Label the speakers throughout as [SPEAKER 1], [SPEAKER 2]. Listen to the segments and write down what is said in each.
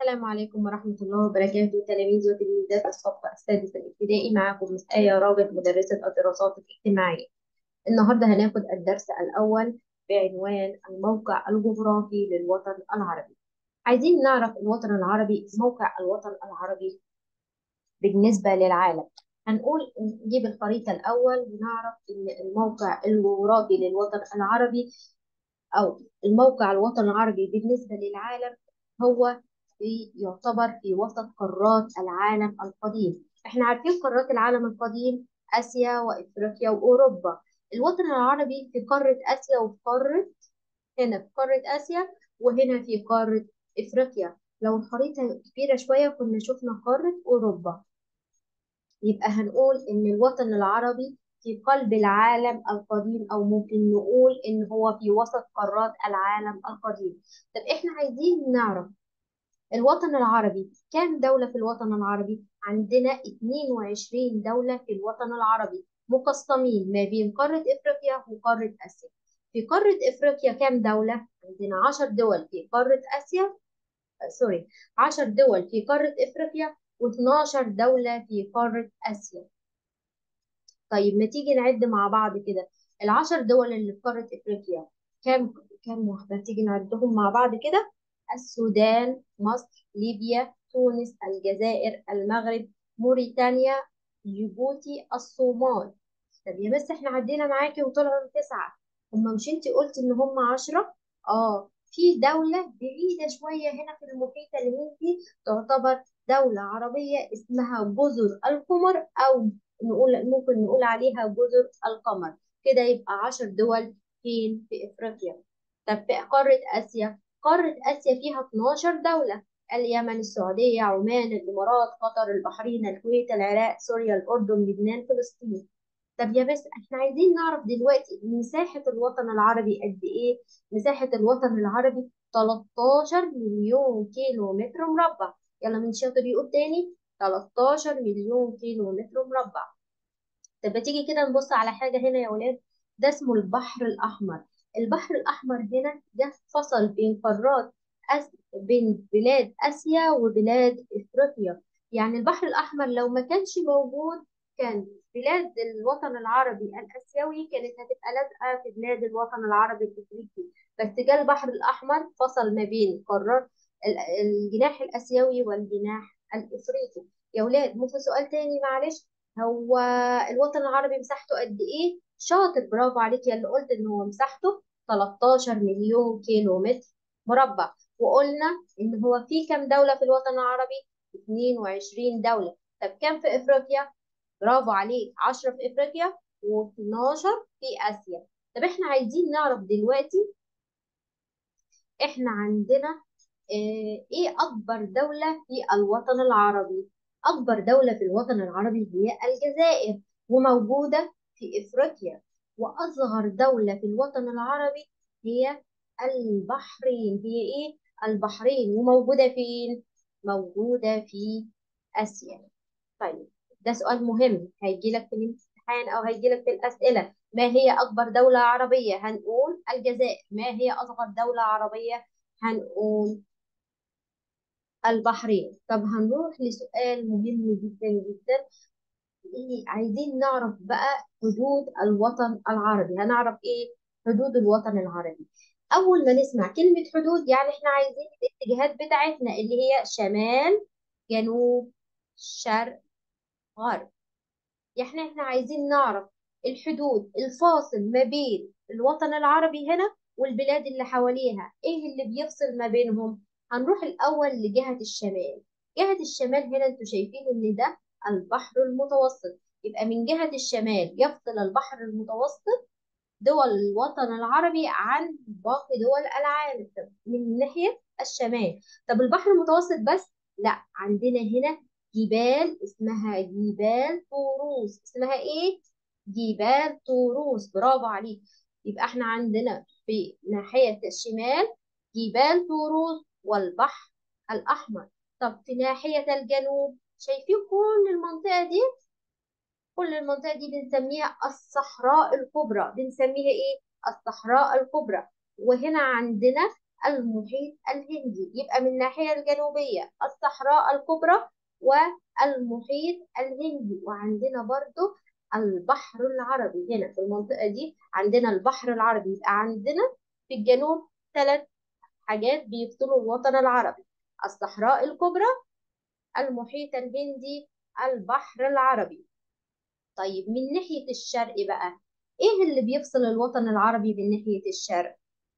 [SPEAKER 1] السلام عليكم ورحمة الله وبركاته تلاميذ وتلميذات الصف السادس الابتدائي معكم مس آية رابط مدرسة الدراسات الاجتماعية النهاردة هناخد الدرس الأول بعنوان الموقع الجغرافي للوطن العربي عايزين نعرف الوطن العربي موقع الوطن العربي بالنسبة للعالم هنقول نجيب الخريطة الأول ونعرف إن الموقع الجغرافي للوطن العربي أو الموقع الوطن العربي بالنسبة للعالم هو في يعتبر في وسط قارات العالم القديم احنا عارفين قارات العالم القديم آسيا وإفريقيا وأوروبا الوطن العربي في قارة آسيا وفي قارة هنا في قارة آسيا وهنا في قارة إفريقيا لو الخريطة كبيرة شوية كنا شفنا قارة أوروبا يبقى هنقول إن الوطن العربي في قلب العالم القديم أو ممكن نقول إن هو في وسط قارات العالم القديم طب إحنا عايزين نعرف الوطن العربي كام دولة في الوطن العربي؟ عندنا 22 دولة في الوطن العربي مقسمين ما بين قارة إفريقيا وقارة آسيا في قارة إفريقيا كام دولة؟ عندنا 10 دول في قارة آسيا سوري 10 دول في قارة إفريقيا و12 دولة في قارة آسيا طيب ما تيجي نعد مع بعض كده العشر دول اللي في قارة إفريقيا كام كام واحدة تيجي نعدهم مع بعض كده السودان مصر ليبيا تونس الجزائر المغرب موريتانيا جيبوتي الصومال طب يا بس احنا عدينا معاكي وطلعوا تسعة هما مش انتي قلتي ان هما عشرة اه في دولة بعيدة شوية هنا في المحيط الهندي تعتبر دولة عربية اسمها جزر القمر أو نقول ممكن نقول عليها جزر القمر كده يبقى عشر دول فين في إفريقيا طب في قارة آسيا قارة آسيا فيها 12 دولة اليمن السعودية عمان الإمارات قطر البحرين الكويت العراق سوريا الأردن لبنان فلسطين طب يا بس احنا عايزين نعرف دلوقتي مساحة الوطن العربي قد ايه؟ مساحة الوطن العربي 13 مليون كيلو متر مربع يلا من شاطر يقول تاني 13 مليون كيلو متر مربع طب تيجي كده نبص على حاجة هنا يا ولاد ده اسمه البحر الأحمر البحر الأحمر هنا ده فصل بين قارات أس... بين بلاد آسيا وبلاد إفريقيا يعني البحر الأحمر لو ما كانش موجود كان بلاد الوطن العربي الآسيوي كانت هتبقى لازقة في بلاد الوطن العربي الإفريقي بس جه البحر الأحمر فصل ما بين قارات الجناح الآسيوي والجناح الإفريقي يا ولاد ممكن سؤال تاني معلش هو الوطن العربي مساحته قد إيه؟ شاطر برافو عليك يا اللي قلت إن هو مساحته 13 مليون كيلو متر مربع وقلنا إن هو في كام دولة في الوطن العربي؟ 22 دولة طب كام في إفريقيا؟ برافو عليك 10 في افريقيا و12 في اسيا طب احنا عايزين نعرف دلوقتي احنا عندنا اه ايه اكبر دولة في الوطن العربي اكبر دولة في الوطن العربي هي الجزائر وموجودة في افريقيا واصغر دولة في الوطن العربي هي البحرين هي ايه البحرين وموجودة فين موجودة في اسيا طيب ده سؤال مهم هيجي لك في الامتحان او هيجي لك في الاسئله ما هي اكبر دوله عربيه هنقول الجزائر ما هي اصغر دوله عربيه هنقول البحرين طب هنروح لسؤال مهم جدا جدا إيه عايزين نعرف بقى حدود الوطن العربي هنعرف ايه حدود الوطن العربي اول ما نسمع كلمه حدود يعني احنا عايزين الاتجاهات بتاعتنا اللي هي شمال جنوب شرق غرب يعني احنا عايزين نعرف الحدود الفاصل ما بين الوطن العربي هنا والبلاد اللي حواليها ايه اللي بيفصل ما بينهم هنروح الاول لجهة الشمال جهة الشمال هنا انتوا شايفين ان ده البحر المتوسط يبقى من جهة الشمال يفصل البحر المتوسط دول الوطن العربي عن باقي دول العالم من ناحية الشمال طب البحر المتوسط بس لا عندنا هنا جبال اسمها جبال طوروس اسمها ايه جبال طوروس برافو عليك يبقى احنا عندنا في ناحية الشمال جبال طوروس والبحر الأحمر طب في ناحية الجنوب شايفين كل المنطقة دي كل المنطقة دي بنسميها الصحراء الكبرى بنسميها ايه الصحراء الكبرى وهنا عندنا المحيط الهندي يبقى من الناحية الجنوبية الصحراء الكبرى والمحيط الهندي وعندنا برضو البحر العربي هنا في المنطقة دي عندنا البحر العربي يبقى عندنا في الجنوب ثلاث حاجات بيفصلوا الوطن العربي الصحراء الكبرى المحيط الهندي البحر العربي طيب من ناحية الشرق بقى ايه اللي بيفصل الوطن العربي من ناحية الشرق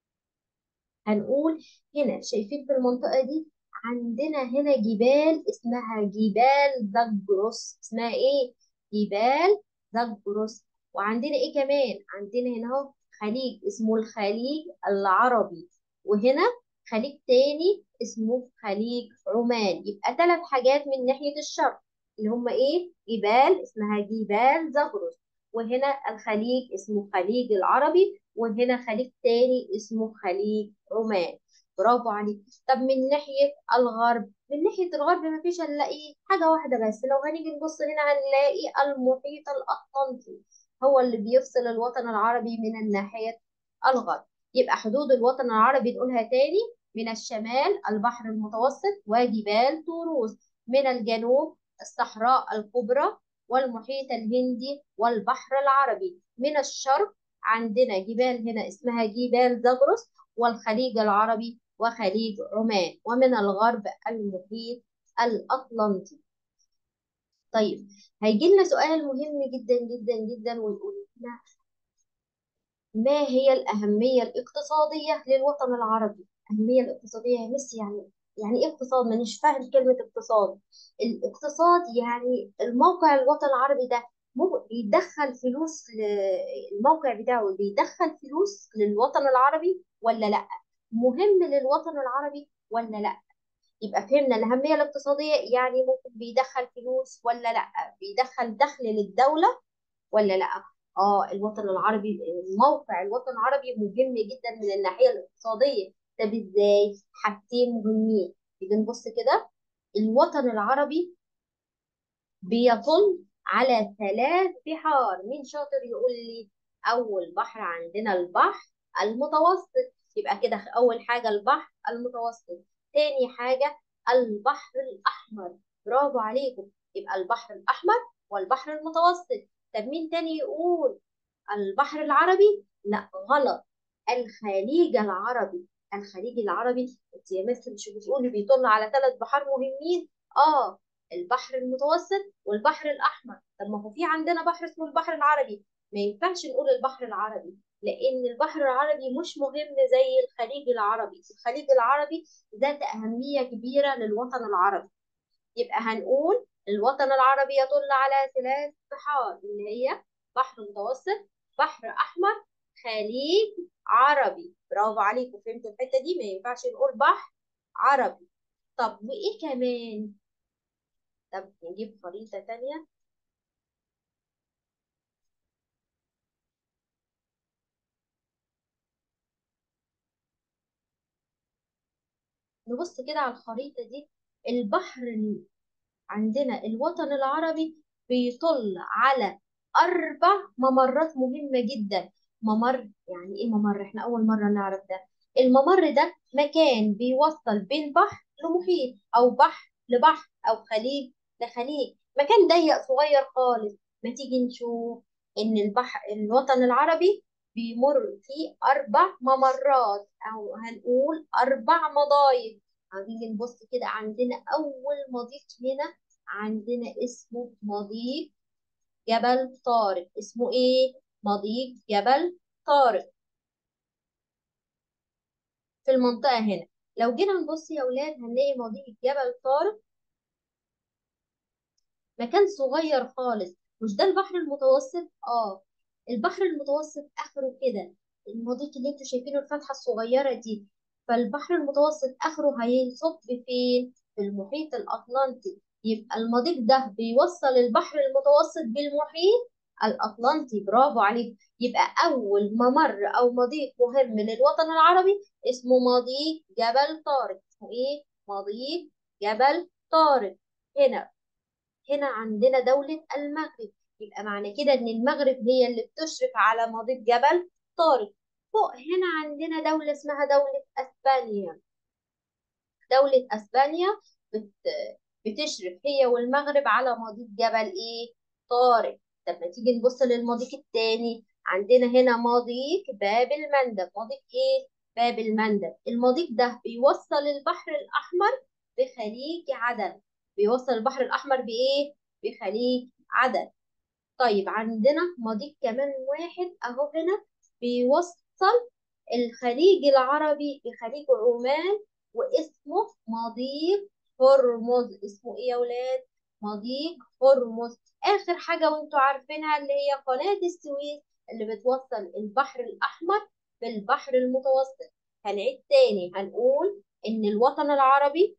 [SPEAKER 1] هنقول هنا شايفين في المنطقة دي عندنا هنا جبال اسمها جبال زاجروس اسمها ايه جبال زاجروس وعندنا ايه كمان عندنا هنا اهو خليج اسمه الخليج العربي وهنا خليج تاني اسمه خليج عمان يبقى ثلاث حاجات من ناحية الشرق اللي هم ايه جبال اسمها جبال زاجروس وهنا الخليج اسمه خليج العربي وهنا خليج تاني اسمه خليج عمان برافو عليك طب من ناحية الغرب من ناحية الغرب مفيش هنلاقي حاجة واحدة بس لو هنيجي نبص هنا هنلاقي المحيط الأطلنطي هو اللي بيفصل الوطن العربي من الناحية الغرب يبقى حدود الوطن العربي نقولها تاني من الشمال البحر المتوسط وجبال طوروس من الجنوب الصحراء الكبرى والمحيط الهندي والبحر العربي من الشرق عندنا جبال هنا اسمها جبال زاجرس والخليج العربي وخليج عمان ومن الغرب المحيط الأطلنطي طيب هيجي لنا سؤال مهم جدا جدا جدا ويقول لنا ما هي الأهمية الاقتصادية للوطن العربي؟ الأهمية الاقتصادية يا مس يعني يعني إيه اقتصاد؟ مانيش فاهم كلمة اقتصاد. الاقتصاد يعني الموقع الوطن العربي ده مو بيدخل فلوس ل- الموقع بتاعه بيدخل فلوس للوطن العربي ولا لأ؟ مهم للوطن العربي ولا لأ؟ يبقى فهمنا الأهمية الاقتصادية يعني ممكن بيدخل فلوس ولا لأ؟ بيدخل دخل للدولة ولا لا اه الوطن العربي موقع الوطن العربي مهم جدا من الناحيه الاقتصاديه طب ازاي حاجتين مهمين نيجي نبص كده الوطن العربي بيطل على ثلاث بحار مين شاطر يقول لي اول بحر عندنا البحر المتوسط يبقى كده اول حاجه البحر المتوسط تاني حاجه البحر الاحمر برافو عليكم يبقى البحر الاحمر والبحر المتوسط طب مين تاني يقول البحر العربي لا غلط الخليج العربي الخليج العربي انت يا مس مش بتقولي بيطل على ثلاث بحار مهمين اه البحر المتوسط والبحر الاحمر طب ما هو في عندنا بحر اسمه البحر العربي ما ينفعش نقول البحر العربي لان البحر العربي مش مهم زي الخليج العربي الخليج العربي ذات اهميه كبيره للوطن العربي يبقى هنقول الوطن العربي يطل على ثلاث بحار اللي هي بحر متوسط بحر احمر خليج عربي برافو عليكم فهمتوا الحته دي ما ينفعش نقول بحر عربي طب وايه كمان طب نجيب خريطه تانية نبص كده على الخريطه دي البحر ال- عندنا الوطن العربي بيطل على أربع ممرات مهمة جدا ممر يعني إيه ممر؟ إحنا أول مرة نعرف ده الممر ده مكان بيوصل بين بحر لمحيط أو بحر لبحر أو خليج لخليج مكان ضيق صغير خالص ما تيجي نشوف إن البحر الوطن العربي بيمر فيه أربع ممرات أو هنقول أربع مضايق هنيجي نبص كده عندنا أول مضيق هنا عندنا اسمه مضيق جبل طارق اسمه ايه مضيق جبل طارق في المنطقة هنا لو جينا نبص يا أولاد هنلاقي مضيق جبل طارق مكان صغير خالص مش ده البحر المتوسط اه البحر المتوسط آخره كده المضيق اللي انتوا شايفينه الفتحة الصغيرة دي فالبحر المتوسط آخره هيصب فين في المحيط الأطلنطي يبقى المضيق ده بيوصل البحر المتوسط بالمحيط الأطلنطي برافو عليك يبقى أول ممر أو مضيق مهم للوطن العربي اسمه مضيق جبل طارق اسمه إيه؟ مضيق جبل طارق هنا هنا عندنا دولة المغرب يبقى معنى كده إن المغرب هي اللي بتشرف على مضيق جبل طارق فوق هنا عندنا دولة اسمها دولة أسبانيا دولة أسبانيا بت... بتشرف هي والمغرب على مضيق جبل إيه؟ طارق طب ما تيجي نبص للمضيق التاني عندنا هنا مضيق باب المندب مضيق إيه؟ باب المندب المضيق ده بيوصل البحر الأحمر بخليج عدن بيوصل البحر الأحمر بإيه؟ بخليج عدن طيب عندنا مضيق كمان واحد أهو هنا بيوصل الخليج العربي بخليج عمان واسمه مضيق هرمز اسمه ايه يا ولاد مضيق هرمز اخر حاجه وانتوا عارفينها اللي هي قناه السويس اللي بتوصل البحر الاحمر بالبحر المتوسط هنعيد تاني هنقول ان الوطن العربي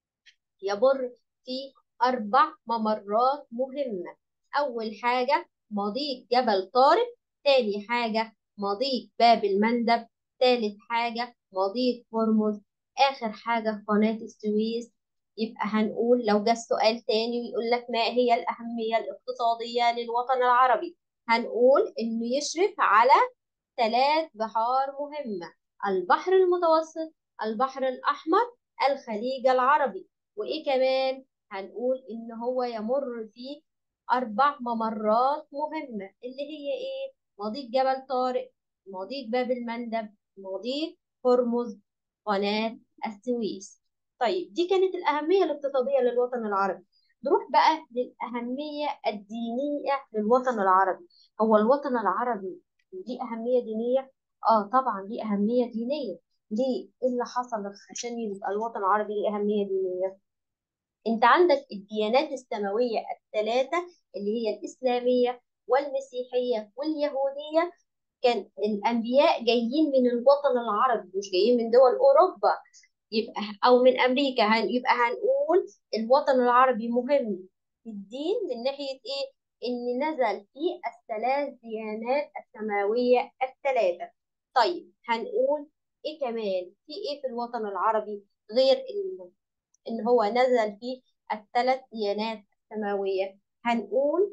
[SPEAKER 1] يمر في اربع ممرات مهمه اول حاجه مضيق جبل طارق تاني حاجه مضيق باب المندب تالت حاجه مضيق هرمز آخر حاجة قناة السويس يبقى هنقول لو جه السؤال تاني ويقول لك ما هي الأهمية الاقتصادية للوطن العربي هنقول إنه يشرف على ثلاث بحار مهمة البحر المتوسط البحر الأحمر الخليج العربي وإيه كمان هنقول إن هو يمر في أربع ممرات مهمة اللي هي إيه مضيق جبل طارق مضيق باب المندب مضيق هرمز قناة السويس طيب دي كانت الأهمية الاقتصادية للوطن العربي نروح بقى للأهمية الدينية للوطن العربي هو الوطن العربي دي أهمية دينية؟ آه طبعا دي أهمية دينية ليه؟ إيه اللي حصل عشان يبقى الوطن العربي ليه أهمية دينية؟ أنت عندك الديانات السماوية الثلاثة اللي هي الإسلامية والمسيحية واليهودية كان الأنبياء جايين من الوطن العربي مش جايين من دول أوروبا يبقى أو من أمريكا هن يبقى هنقول الوطن العربي مهم في الدين من ناحية إيه؟ إن نزل فيه الثلاث ديانات السماوية الثلاثة طيب هنقول إيه كمان في إيه في الوطن العربي غير إن إن هو نزل فيه الثلاث ديانات السماوية هنقول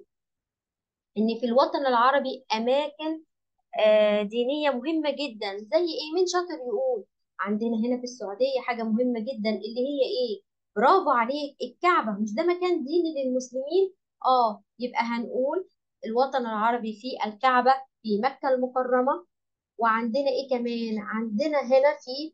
[SPEAKER 1] إن في الوطن العربي أماكن آه، دينية مهمة جدا زي ايه مين شاطر يقول عندنا هنا في السعودية حاجة مهمة جدا اللي هي ايه برافو عليك الكعبة مش ده مكان ديني للمسلمين اه يبقى هنقول الوطن العربي فيه الكعبة في مكة المكرمة وعندنا ايه كمان عندنا هنا في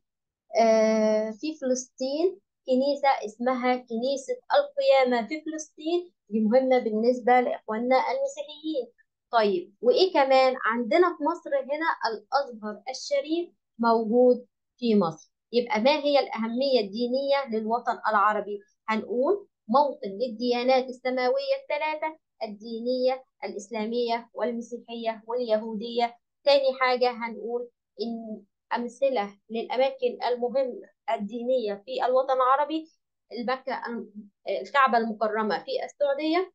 [SPEAKER 1] آه في فلسطين كنيسة اسمها كنيسة القيامة في فلسطين دي مهمة بالنسبة لإخواننا المسيحيين طيب وإيه كمان عندنا في مصر هنا الأزهر الشريف موجود في مصر يبقى ما هي الأهمية الدينية للوطن العربي هنقول موطن للديانات السماوية الثلاثة الدينية الإسلامية والمسيحية واليهودية تاني حاجة هنقول إن أمثلة للأماكن المهمة الدينية في الوطن العربي المكة الكعبة المكرمة في السعودية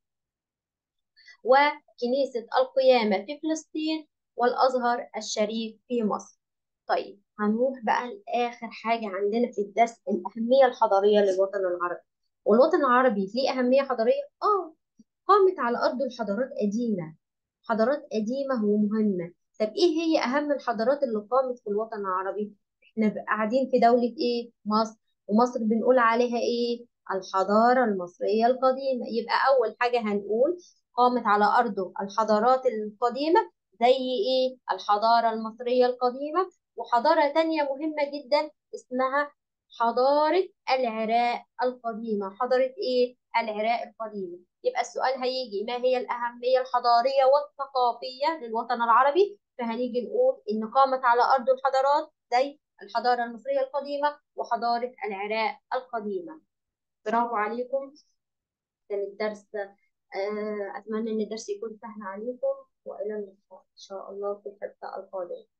[SPEAKER 1] وكنيسة القيامة في فلسطين والأزهر الشريف في مصر طيب هنروح بقى لآخر حاجة عندنا في الدرس الأهمية الحضارية للوطن العربي والوطن العربي ليه أهمية حضارية؟ آه قامت على أرض الحضارات قديمة حضارات قديمة ومهمة طب إيه هي أهم الحضارات اللي قامت في الوطن العربي؟ إحنا قاعدين في دولة إيه؟ مصر ومصر بنقول عليها إيه؟ الحضارة المصرية القديمة يبقى أول حاجة هنقول قامت على أرضه الحضارات القديمة زي إيه؟ الحضارة المصرية القديمة وحضارة تانية مهمة جدا اسمها حضارة العراق القديمة حضارة إيه؟ العراق القديمة يبقى السؤال هيجي ما هي الأهمية الحضارية والثقافية للوطن العربي فهنيجي نقول إن قامت على أرض الحضارات زي الحضارة المصرية القديمة وحضارة العراق القديمة برافو عليكم كان الدرس أتمنى إن الدرس يكون سهل عليكم وإلى اللقاء إن شاء الله في الحصة القادمة